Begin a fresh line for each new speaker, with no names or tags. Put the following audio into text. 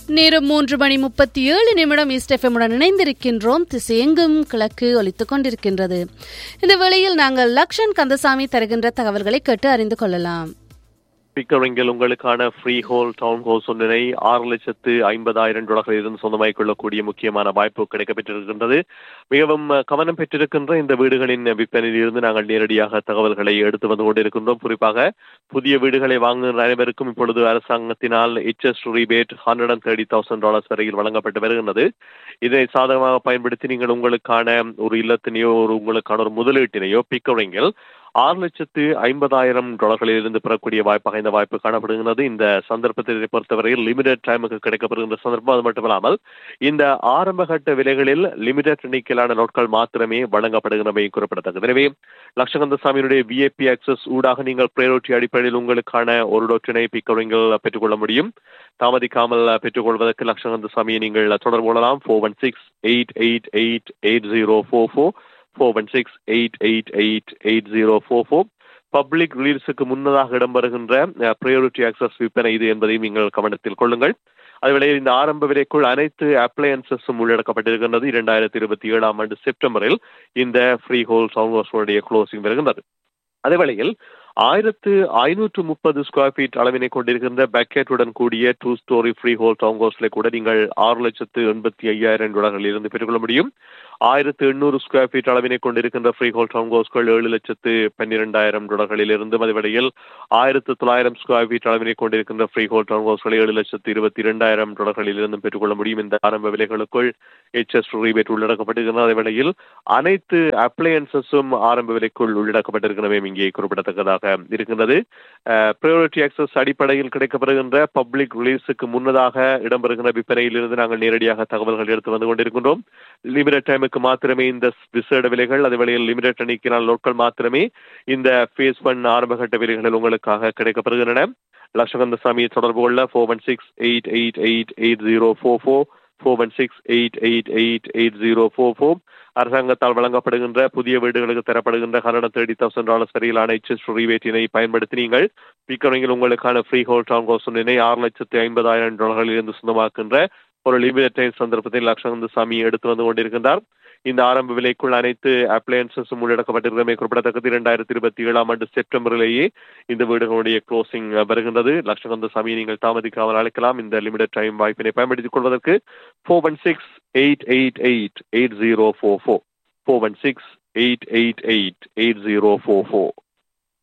நேரம் மூன்று மணி முப்பத்தி ஏழு நிமிடம் ஈஸ்டெஃபமுடன் இணைந்திருக்கின்றோம் திசையெங்கும் கிழக்கு ஒலித்துக் கொண்டிருக்கின்றது இந்த வேளையில் நாங்கள் லக்ஷன் கந்தசாமி தருகின்ற தகவல்களை கேட்டு அறிந்து கொள்ளலாம்
பிக்கரிங்கில் உங்களுக்கான ஃப்ரீ ஹோல் டவுன் ஹோஸ் ஒன்றினை ஆறு லட்சத்து ஐம்பதாயிரம் டாலர்களில் இருந்து சொந்தமாய் கொள்ளக்கூடிய முக்கியமான வாய்ப்பு கிடைக்கப்பெற்றிருக்கின்றது மிகவும் கவனம் பெற்றிருக்கின்ற இந்த வீடுகளின் விற்பனையில் இருந்து நாங்கள் நேரடியாக தகவல்களை எடுத்து வந்து கொண்டிருக்கின்றோம் குறிப்பாக புதிய வீடுகளை வாங்குகின்ற அனைவருக்கும் இப்பொழுது அரசாங்கத்தினால் H S rebate hundred and thirty thousand dollars வரையில் வழங்கப்பட்டு வருகின்றது இதை சாதகமாக பயன்படுத்தி நீங்கள் உங்களுக்கான ஒரு இல்லத்தினையோ ஒரு உங்களுக்கான ஒரு முதலீட்டினையோ பிக்கரிங்கில் ஆறு லட்சத்து ஐம்பதாயிரம் டாலர்களில் இருந்து பெறக்கூடிய வாய்ப்பாக இந்த வாய்ப்பு காணப்படுகிறது இந்த சந்தர்ப்பத்தை பொறுத்தவரையில் லிமிடெட் டைமுக்கு கிடைக்கப்படுகின்ற சந்தர்ப்பம் அது மட்டுமல்லாமல் இந்த ஆரம்ப கட்ட விலைகளில் லிமிடெட் எண்ணிக்கையிலான நாட்கள் மாத்திரமே வழங்கப்படுகிறவை குறிப்பிடத்தக்கது எனவே லட்சகந்த சாமியினுடைய விஐபி ஆக்சஸ் ஊடாக நீங்கள் பிரையோரிட்டி அடிப்படையில் உங்களுக்கான ஒரு டோட்டினை பிக்கரிங்கில் பெற்றுக்கொள்ள முடியும் தாமதிக்காமல் பெற்றுக்கொள்வதற்கு லட்சகந்த சாமியை நீங்கள் தொடர்பு கொள்ளலாம் four one six eight eight eight eight zero four four four one six eight eight eight eight zero four four public ரிலீஸுக்கு முன்னதாக இடம்பெறுகின்ற ப்ரையாரிட்டி ஆக்சஸ் விற்பனை இது என்பதையும் நீங்கள் கவனத்தில் கொள்ளுங்கள் அதுவேளையில் இந்த ஆரம்ப விலைக்குள் அனைத்து அப்ளையன்சஸும் உள்ளடக்கப்பட்டிருக்கின்றது இரண்டாயிரத்தி இருபத்தி ஏழாம் ஆண்டு செப்டம்பரில் இந்த ஃப்ரீ ஹோல் சவுண்ட் ஹவுஸுடைய க்ளோசிங் வருகின்றது அதே வேளையில் ஆயிரத்து ஐநூற்று முப்பது ஸ்கொயர் ஃபீட் அளவினை கொண்டிருக்கின்ற பேக்கெட்டுடன் கூடிய two storey freehold town ஹவுஸ்ல கூட நீங்கள் ஆறு லட்சத்து எண்பத்தி ஐயாயிரம் டாலர்களில் இருந்து பெற்றுக்கொள்ள முடியும் ஆயிரத்து எண்ணூறு ஸ்கொயர் ஃபீட் அளவினை கொண்டிருக்கின்ற ஃப்ரீ ஹோல் டவுன் ஹவுஸ்கள் ஏழு லட்சத்து பன்னிரெண்டாயிரம் டாலர்களில் இருந்து அதுவரையில் ஆயிரத்து தொள்ளாயிரம் ஸ்கொயர் ஃபீட் அளவினை கொண்டிருக்கின்ற ஃப்ரீ ஹோல் டவுன் ஹவுஸ்கள் ஏழு லட்சத்து இருபத்தி இரண்டாயிரம் டாலர்களில் இருந்து பெற்றுக்கொள்ள முடியும் இந்த ஆரம்ப விலைகளுக்குள் எச்எஸ் ரீபேட் உள்ளடக்கப்பட்டிருக்கின்ற அதே வேளையில் அனைத்து அப்ளையன்சஸும் ஆரம்ப விலைக்குள் உள்ளடக்கப்பட்டிருக்கிறவே இங்கே குறிப்பிடத்தக்கதாக இருக்கின்றது ப்ரையாரிட்டி ஆக்சஸ் அடிப்படையில் கிடைக்கப்படுகின்ற பப்ளிக் ரிலீஸுக்கு முன்னதாக இடம்பெறுகின்ற விற்பனையிலிருந்து நாங்கள் நேரடியாக தகவல்கள் எடுத்து வந்து கொண்டிருக்கின்றோம் லிமிடெட் டைமுக்கு மாத்திரமே இந்த விசேட விலைகள் அதே வேளையில் லிமிடெட் எண்ணிக்கையினால் நாட்கள் மாத்திரமே இந்த ஃபேஸ் ஒன் ஆரம்பகட்ட விலைகளில் உங்களுக்காக கிடைக்கப்படுகின்றன லட்சகந்த சாமியை தொடர்பு கொள்ள four one six eight eight eight eight zero four four four one six eight eight eight eight zero four four அரசாங்கத்தால் வழங்கப்படுகின்ற புதிய வீடுகளுக்கு தரப்படுகின்ற ஹண்ட்ரட் தேர்ட்டி தௌசண்ட் டாலர்ஸ் வரையிலான எச்எஸ் ரீவேட்டினை பயன்படுத்தி நீங்கள் பிக்கரிங்கில் உங்களுக்கான ஃப்ரீ ஹோல் டவுன் கோசனினை ஆறு லட்சத்தி ஐம்பதாயிரம் டாலர்களில் இருந்து சொந்தமாக்கின்ற ஒரு லிமிடெட் சந்தர்ப்பத்தில் லட்சகந்த சாமி எடுத்து வந்து கொண்டிருக்கின்றார் இந்த ஆரம்ப விலைக்குள் அனைத்து அப்ளையன்சஸும் உள்ளடக்கப்பட்டிருக்கிறமை குறிப்பிடத்தக்கது இரண்டாயிரத்தி இருபத்தி ஏழாம் ஆண்டு செப்டம்பரிலேயே இந்த வீடுகளுடைய க்ளோசிங் வருகின்றது லட்சகந்த சாமியை நீங்கள் தாமதிக்காமல் அழைக்கலாம் இந்த லிமிடெட் டைம் வாய்ப்பினை பயன்படுத்திக் கொள்வதற்கு four one six eight eight eight eight zero four four four one six eight eight eight eight zero four four